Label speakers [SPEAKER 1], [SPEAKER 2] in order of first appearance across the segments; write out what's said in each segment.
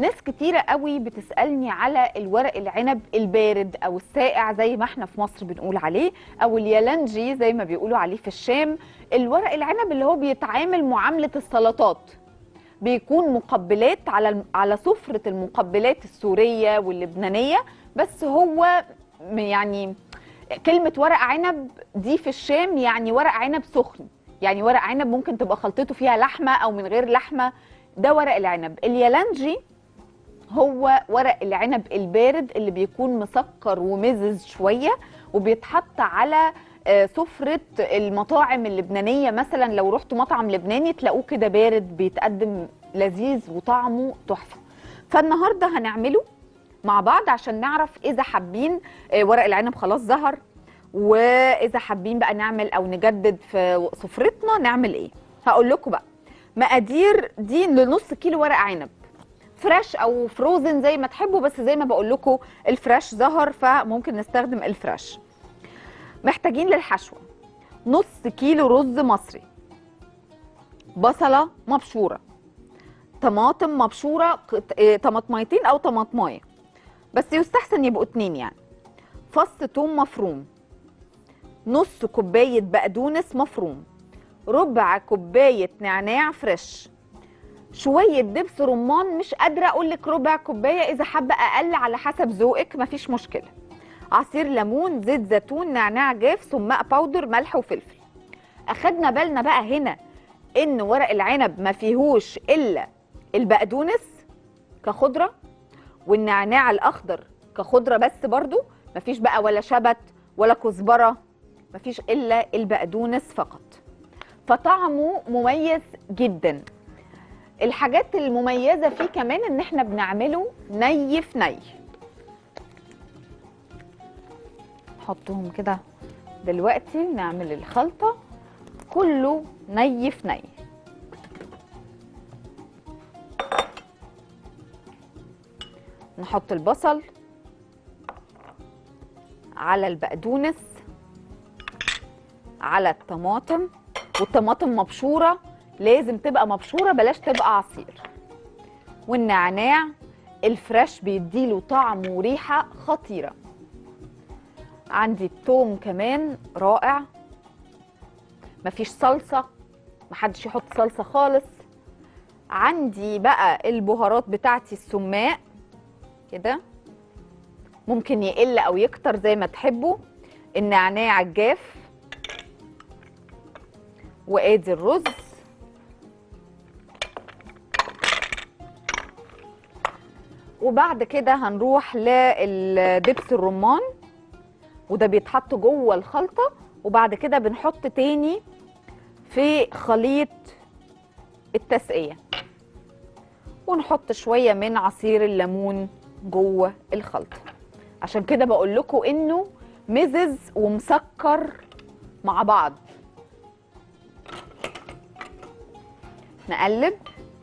[SPEAKER 1] ناس كتيرة قوي بتسألني على الورق العنب البارد أو الساقع زي ما احنا في مصر بنقول عليه أو اليالنجي زي ما بيقولوا عليه في الشام الورق العنب اللي هو بيتعامل معاملة السلطات بيكون مقبلات على على سفرة المقبلات السورية واللبنانية بس هو م- يعني كلمة ورق عنب دي في الشام يعني ورق عنب سخن يعني ورق عنب ممكن تبقى خلطته فيها لحمة أو من غير لحمة ده ورق العنب اليالنجي هو ورق العنب البارد اللي بيكون مسكر ومزز شوية وبيتحط على آه، سفرة المطاعم اللبنانية مثلا لو رحتوا مطعم لبناني تلاقوه كده بارد بيتقدم لذيذ وطعمه تحفة فالنهاردة هنعمله مع بعض عشان نعرف إذا حابين آه، ورق العنب خلاص ظهر وإذا حابين بقى نعمل أو نجدد في سفرتنا نعمل إيه هقول لكم بقى مقادير دي لنص كيلو ورق عنب فريش او فروزن زي ما تحبوا بس زي ما بقول لكم الفريش ظهر فممكن نستخدم الفريش محتاجين للحشوه نص كيلو رز مصري بصله مبشوره طماطم مبشوره قط- إيه، طماطميتين او طماطمايه بس يستحسن يبقوا اتنين يعني فص توم مفروم نص كوبايه بقدونس مفروم ربع كوبايه نعناع فريش شويه دبس رمان مش قادره اقول لك ربع كوبايه اذا حابه اقل على حسب ذوقك مفيش مشكله عصير ليمون زيت زيتون نعناع جاف سماق باودر ملح وفلفل اخدنا بالنا بقى هنا ان ورق العنب ما فيهوش الا البقدونس كخضره والنعناع الاخضر كخضره بس برضو مفيش بقى ولا شبت ولا كزبره مفيش الا البقدونس فقط فطعمه مميز جدا الحاجات المميزه فيه كمان ان احنا بنعمله ني في ني نحطهم كده دلوقتي نعمل الخلطه كله ني في ني نحط البصل على البقدونس على الطماطم والطماطم مبشوره لازم تبقى مبشوره بلاش تبقى عصير والنعناع الفريش بيديله طعم وريحه خطيره عندي التوم كمان رائع مفيش صلصه محدش يحط صلصه خالص عندي بقى البهارات بتاعتي السماق كده ممكن يقل او يكتر زي ما تحبوا النعناع الجاف وادي الرز وبعد كده هنروح للدبس الرمان وده بيتحط جوه الخلطه وبعد كده بنحط تاني في خليط التسقيه ونحط شويه من عصير الليمون جوه الخلطه عشان كده بقول لكم انه مزز ومسكر مع بعض نقلب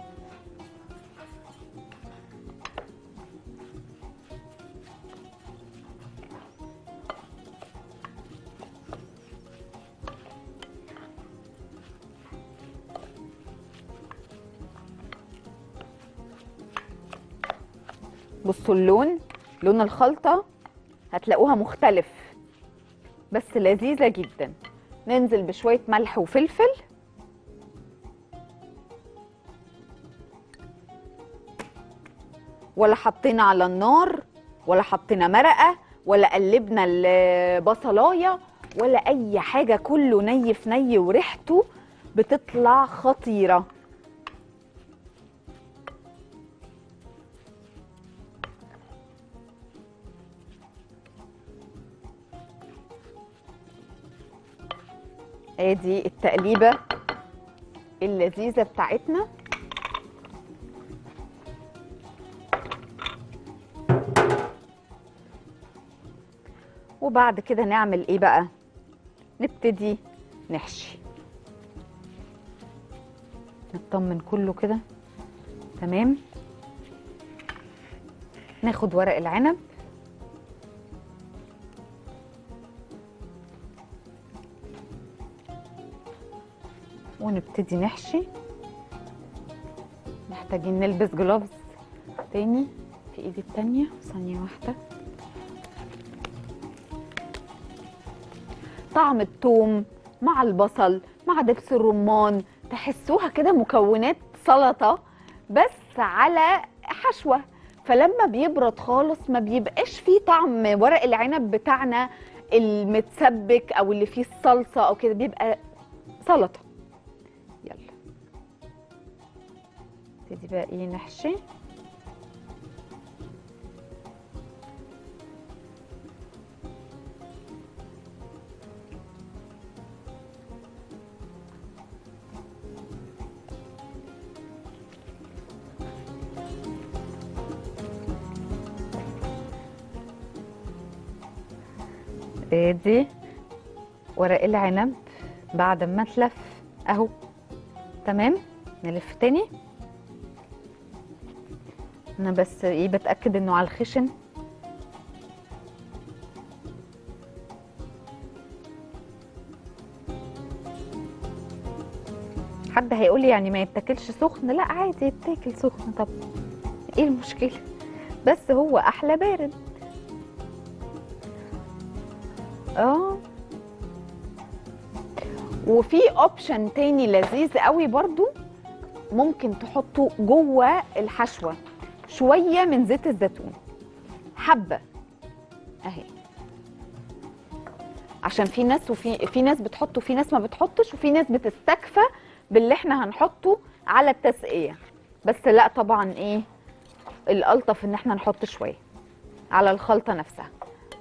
[SPEAKER 1] بصوا اللون لون الخلطة هتلاقوها مختلف بس لذيذة جدا ننزل بشوية ملح وفلفل ولا حطينا على النار ولا حطينا مرقة ولا قلبنا البصلاية ولا أي حاجة كله ني في ني وريحته بتطلع خطيرة ادي التقليبه اللذيذه بتاعتنا وبعد كده نعمل ايه بقى نبتدي نحشي نطمن كله كده تمام ناخد ورق العنب ونبتدي نحشي محتاجين نلبس جلوفز تاني في ايدي التانية ثانية واحدة طعم الثوم مع البصل مع دبس الرمان تحسوها كده مكونات سلطة بس على حشوة فلما بيبرد خالص ما بيبقاش فيه طعم ورق العنب بتاعنا المتسبك او اللي فيه الصلصة او كده بيبقى سلطة يلا نبتدي بقى ايه نحشي ادي ورق العنب بعد ما اتلف اهو تمام نلف تاني انا بس ايه بتاكد انه على الخشن حد هيقول لي يعني ما يتاكلش سخن لا عادي يتاكل سخن طب ايه المشكله بس هو احلى بارد اه وفي اوبشن تاني لذيذ قوي برضو ممكن تحطه جوه الحشوه شويه من زيت الزيتون حبه اهي عشان في ناس وفي في ناس بتحط وفي ناس ما بتحطش وفي ناس بتستكفى باللي احنا هنحطه على التسقيه بس لا طبعا ايه الالطف ان احنا نحط شويه على الخلطه نفسها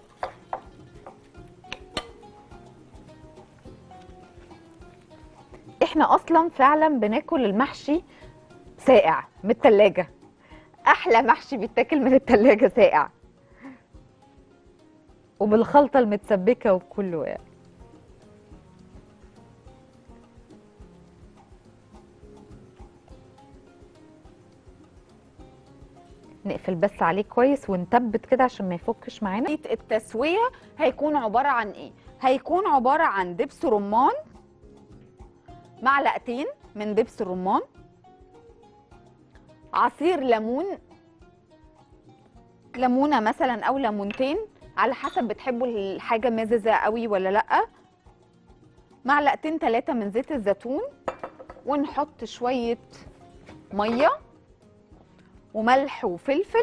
[SPEAKER 1] احنا اصلا فعلا بناكل المحشي ساقع من التلاجة احلى محشي بيتاكل من التلاجة ساقع وبالخلطة المتسبكة وبكله يعني نقفل بس عليه كويس ونثبت كده عشان ما يفكش معانا التسوية هيكون عبارة عن ايه؟ هيكون عبارة عن دبس رمان معلقتين من دبس الرمان عصير ليمون ليمونه مثلا او ليمونتين على حسب بتحبوا الحاجه مززه قوي ولا لا معلقتين ثلاثه من زيت الزيتون ونحط شويه ميه وملح وفلفل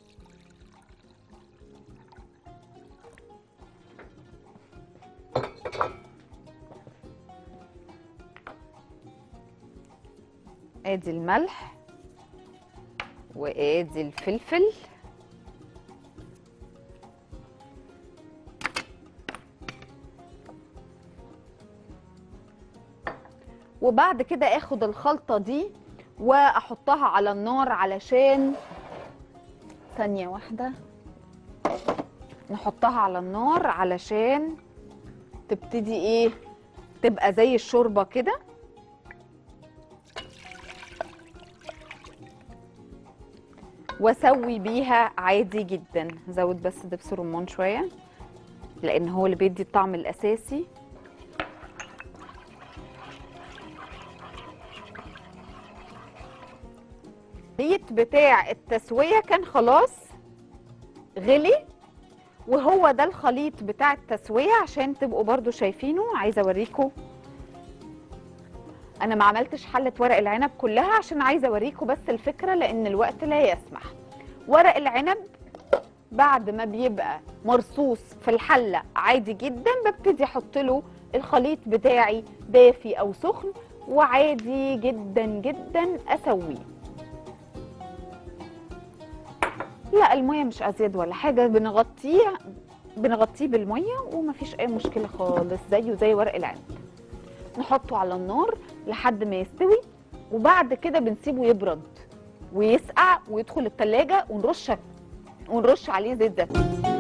[SPEAKER 1] ادي الملح وادي الفلفل وبعد كده اخد الخلطة دي واحطها على النار علشان ثانية واحدة نحطها على النار علشان تبتدي ايه تبقى زي الشوربة كده واسوي بيها عادي جدا زود بس دبس رمان شويه لان هو اللي بيدي الطعم الاساسي الزيت بتاع التسويه كان خلاص غلي وهو ده الخليط بتاع التسويه عشان تبقوا برضو شايفينه عايزه اوريكم انا ما عملتش حله ورق العنب كلها عشان عايزه اوريكم بس الفكره لان الوقت لا يسمح ورق العنب بعد ما بيبقى مرصوص في الحله عادي جدا ببتدي احط له الخليط بتاعي دافي او سخن وعادي جدا جدا اسويه لا الميه مش ازيد ولا حاجه بنغطيه بنغطيه بالميه ومفيش اي مشكله خالص زيه زي ورق العنب نحطه على النار لحد ما يستوي وبعد كده بنسيبه يبرد ويسقع ويدخل التلاجة ونرش ونرش عليه زيت زيتون